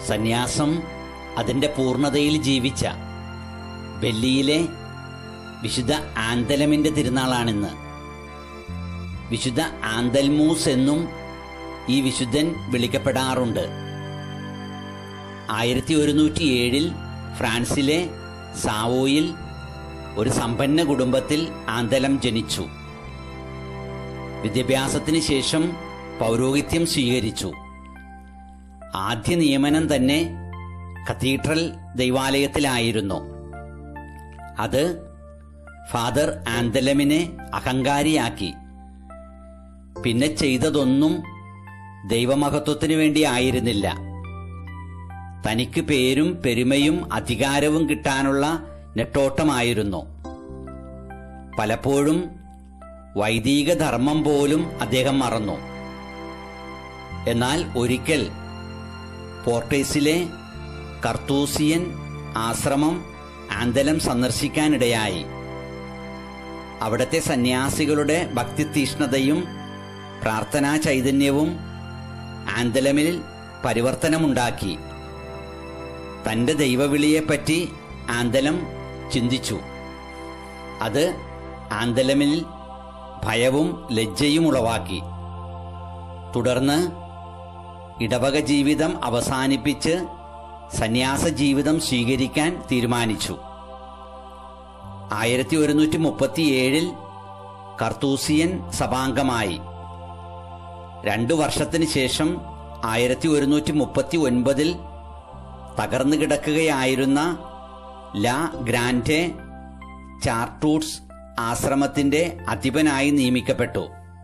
സന്യാസം അതിൻ്റെ പൂർണ്ണതയിൽ ജീവിച്ച ബെല്ലിയിലെ വിശുദ്ധ ആന്തലമിൻ്റെ തിരുനാളാണിന്ന് വിശുദ്ധ ആന്തൽമൂസ് എന്നും ഈ വിശുദ്ധൻ വിളിക്കപ്പെടാറുണ്ട് ആയിരത്തി ഒരുന്നൂറ്റി ഏഴിൽ ഫ്രാൻസിലെ സാവോയിൽ ഒരു സമ്പന്ന കുടുംബത്തിൽ ആന്തലം ജനിച്ചു വിദ്യാഭ്യാസത്തിന് ശേഷം പൗരോഹിത്യം സ്വീകരിച്ചു ആദ്യ നിയമനം തന്നെ കത്തീഡ്രൽ ദൈവാലയത്തിലായിരുന്നു അത് ഫാദർ ആന്തലമിനെ അഹങ്കാരിയാക്കി പിന്നെ ചെയ്തതൊന്നും ദൈവമഹത്വത്തിനു വേണ്ടി ആയിരുന്നില്ല തനിക്ക് പേരും പെരുമയും അധികാരവും കിട്ടാനുള്ള നെട്ടോട്ടമായിരുന്നു പലപ്പോഴും വൈദിക ധർമ്മം പോലും അദ്ദേഹം മറന്നു എന്നാൽ ഒരിക്കൽ പോർട്ടേസിലെ കർത്തൂസിയൻ ആശ്രമം ആന്തലം സന്ദർശിക്കാനിടയായി അവിടത്തെ സന്യാസികളുടെ ഭക്തിതീഷ്ണതയും പ്രാർത്ഥനാ ചൈതന്യവും ആന്തലമിൽ പരിവർത്തനമുണ്ടാക്കി തന്റെ ദൈവവിളിയെപ്പറ്റി ആന്തലം ചിന്തിച്ചു അത് ആന്തലമിൽ ഭയവും ലജ്ജയും ഉളവാക്കി തുടർന്ന് ഇടവക ജീവിതം അവസാനിപ്പിച്ച് സന്യാസ ജീവിതം സ്വീകരിക്കാൻ തീരുമാനിച്ചു ആയിരത്തി ഒരുന്നൂറ്റി മുപ്പത്തിയേഴിൽ കർത്തൂസിയൻ സഭാംഗമായി രണ്ടു വർഷത്തിന് ശേഷം ആയിരത്തി ഒരുന്നൂറ്റി മുപ്പത്തി ഒൻപതിൽ തകർന്നു കിടക്കുകയായിരുന്ന ലാ ഗ്രാൻഡെ ചാർട്ടൂട്സ് ആശ്രമത്തിന്റെ അധിപനായി നിയമിക്കപ്പെട്ടു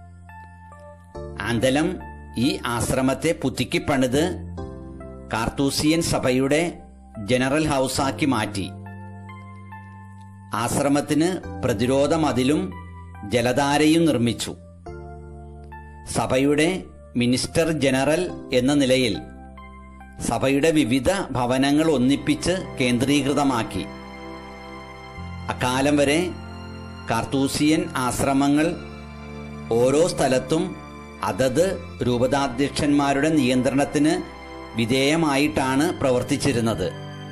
ആന്തലം ഈ ആശ്രമത്തെ പുതുക്കിപ്പണിത് കാർത്തൂസിയൻ സഭയുടെ ജനറൽ ഹൗസാക്കി മാറ്റി ആശ്രമത്തിന് പ്രതിരോധ മതിലും ജലധാരയും നിർമ്മിച്ചു സഭയുടെ മിനിസ്റ്റർ ജനറൽ എന്ന നിലയിൽ സഭയുടെ വിവിധ ഭവനങ്ങൾ ഒന്നിപ്പിച്ച് കേന്ദ്രീകൃതമാക്കി അക്കാലം വരെ കാർത്തൂസിയൻ ആശ്രമങ്ങൾ ഓരോ സ്ഥലത്തും അതത് രൂപതാധ്യക്ഷന്മാരുടെ നിയന്ത്രണത്തിന് വിധേയമായിട്ടാണ് പ്രവർത്തിച്ചിരുന്നത്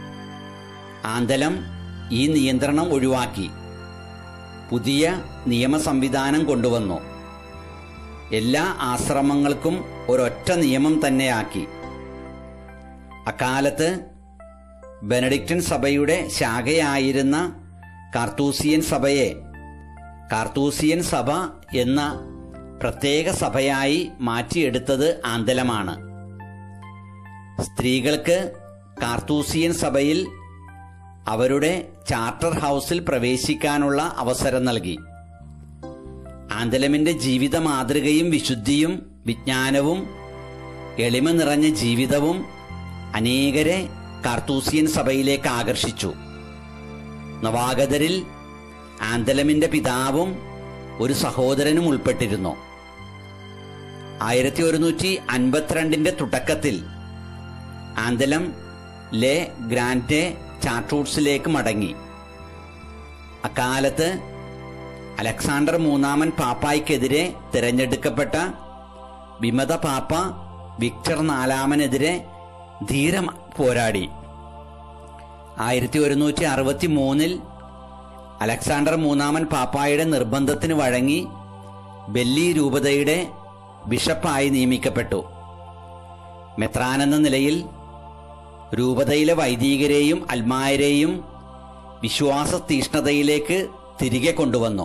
ആന്തലം ഈ നിയന്ത്രണം ഒഴിവാക്കി പുതിയ നിയമ സംവിധാനം കൊണ്ടുവന്നു എല്ലാ ആശ്രമങ്ങൾക്കും ഒരൊറ്റ നിയമം തന്നെയാക്കി അക്കാലത്ത് ബെനഡിക്റ്റൻ സഭയുടെ ശാഖയായിരുന്ന കാർത്തൂസിയൻ സഭയെ കാർത്തൂസിയൻ സഭ എന്ന പ്രത്യേക സഭയായി മാറ്റിയെടുത്തത് ആന്തലമാണ് സ്ത്രീകൾക്ക് കാർത്തൂസിയൻ സഭയിൽ അവരുടെ ചാർട്ടർ ഹൗസിൽ പ്രവേശിക്കാനുള്ള അവസരം നൽകി ആന്തലമിന്റെ ജീവിത മാതൃകയും വിശുദ്ധിയും വിജ്ഞാനവും എളിമ നിറഞ്ഞ ജീവിതവും അനേകരെ കാർത്തൂസിയൻ സഭയിലേക്ക് ആകർഷിച്ചു നവാഗതരിൽ ആന്തലമിന്റെ പിതാവും ഒരു സഹോദരനും ഉൾപ്പെട്ടിരുന്നു ആയിരത്തി ഒരുന്നൂറ്റി അൻപത്തിരണ്ടിന്റെ തുടക്കത്തിൽ ആന്തലം ലെ ഗ്രാൻഡെ ചാർട്ടൂട്സിലേക്ക് മടങ്ങി അക്കാലത്ത് അലക്സാണ്ടർ മൂന്നാമൻ പാപ്പായ്ക്കെതിരെ തിരഞ്ഞെടുക്കപ്പെട്ട വിമത പാപ്പ വിക്ടർ നാലാമനെതിരെ ധീരം പോരാടി ആയിരത്തി ഒരുന്നൂറ്റി അറുപത്തി മൂന്നിൽ അലക്സാണ്ടർ മൂന്നാമൻ പാപ്പായുടെ നിർബന്ധത്തിന് വഴങ്ങി ബെല്ലി രൂപതയുടെ ബിഷപ്പായി നിയമിക്കപ്പെട്ടു മെത്രാനെന്ന നിലയിൽ രൂപതയിലെ വൈദികരെയും അൽമായരെയും വിശ്വാസ തീഷ്ണതയിലേക്ക് തിരികെ കൊണ്ടുവന്നു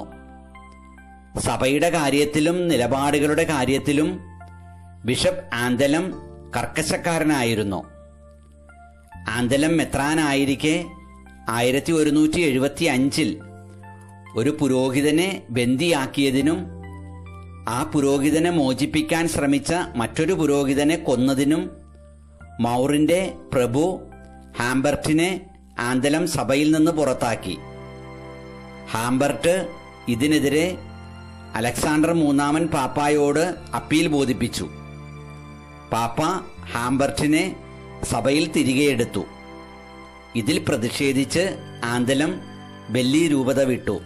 സഭയുടെ കാര്യത്തിലും നിലപാടുകളുടെ കാര്യത്തിലും ബിഷപ്പ് ആന്തലം കർക്കശക്കാരനായിരുന്നു ആന്തലം മെത്രാനായിരിക്കെ ആയിരത്തി ഒരുന്നൂറ്റി എഴുപത്തി അഞ്ചിൽ ഒരു പുരോഹിതനെ ബന്ദിയാക്കിയതിനും ആ പുരോഹിതനെ മോചിപ്പിക്കാൻ ശ്രമിച്ച മറ്റൊരു പുരോഹിതനെ കൊന്നതിനും മൗറിന്റെ പ്രഭു ഹാംബർട്ടിനെ ആന്തലം സഭയിൽ നിന്ന് പുറത്താക്കി ഹാംബർട്ട് ഇതിനെതിരെ അലക്സാണ്ടർ മൂന്നാമൻ പാപ്പായോട് അപ്പീൽ ബോധിപ്പിച്ചു പാപ്പ ഹാംബർട്ടിനെ സഭയിൽ തിരികെ എടുത്തു ഇതിൽ പ്രതിഷേധിച്ച് ആന്തലം ബെല്ലി രൂപത വിട്ടു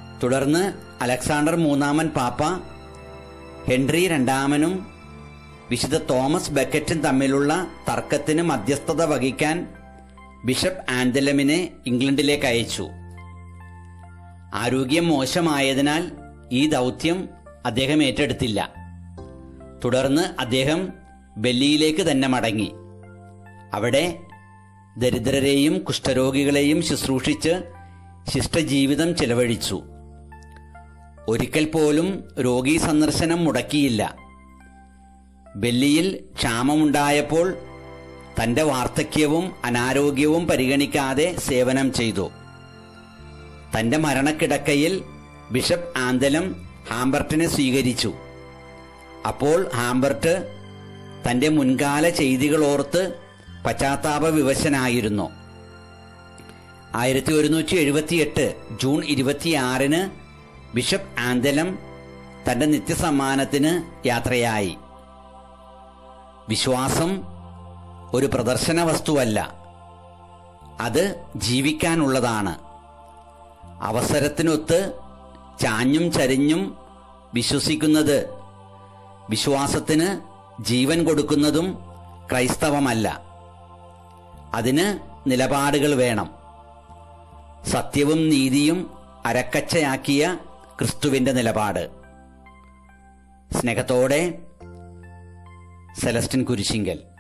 തുടർന്ന് അലക്സാണ്ടർ മൂന്നാമൻ പാപ്പ ഹെൻറി രണ്ടാമനും വിശുദ്ധ തോമസ് ബക്കറ്റും തമ്മിലുള്ള തർക്കത്തിന് മധ്യസ്ഥത വഹിക്കാൻ ബിഷപ്പ് ആൻഡലമിനെ ഇംഗ്ലണ്ടിലേക്ക് അയച്ചു ആരോഗ്യം മോശമായതിനാൽ ഈ ദൗത്യം അദ്ദേഹം ഏറ്റെടുത്തില്ല തുടർന്ന് അദ്ദേഹം ബെല്ലിയിലേക്ക് തന്നെ മടങ്ങി അവിടെ ദരിദ്രരെയും കുഷ്ഠരോഗികളെയും ശുശ്രൂഷിച്ച് ശിഷ്ടജീവിതം ചെലവഴിച്ചു ഒരിക്കൽ പോലും രോഗീ സന്ദർശനം മുടക്കിയില്ല ബെല്ലിയിൽ ക്ഷാമമുണ്ടായപ്പോൾ തന്റെ വാർദ്ധക്യവും അനാരോഗ്യവും പരിഗണിക്കാതെ സേവനം ചെയ്തു തന്റെ മരണക്കിടക്കയിൽ ബിഷപ്പ് ആന്തലം ഹാംബർട്ടിനെ സ്വീകരിച്ചു അപ്പോൾ ഹാംബർട്ട് തന്റെ മുൻകാല ചെയ്തികളോർത്ത് പശ്ചാത്താപ വിവശനായിരുന്നു ആയിരത്തി ഒരുന്നൂറ്റി എഴുപത്തിയെട്ട് ജൂൺ ഇരുപത്തിയാറിന് ബിഷപ്പ് ആന്തലം തന്റെ നിത്യസമ്മാനത്തിന് യാത്രയായി വിശ്വാസം ഒരു പ്രദർശന വസ്തുവല്ല അത് ജീവിക്കാനുള്ളതാണ് അവസരത്തിനൊത്ത് ചാഞ്ഞും ചരിഞ്ഞും വിശ്വസിക്കുന്നത് വിശ്വാസത്തിന് ജീവൻ കൊടുക്കുന്നതും ക്രൈസ്തവമല്ല അതിന് നിലപാടുകൾ വേണം സത്യവും നീതിയും അരക്കച്ചയാക്കിയ ക്രിസ്തുവിന്റെ നിലപാട് സ്നേഹത്തോടെ സെലസ്റ്റിൻ കുരിശിങ്കൽ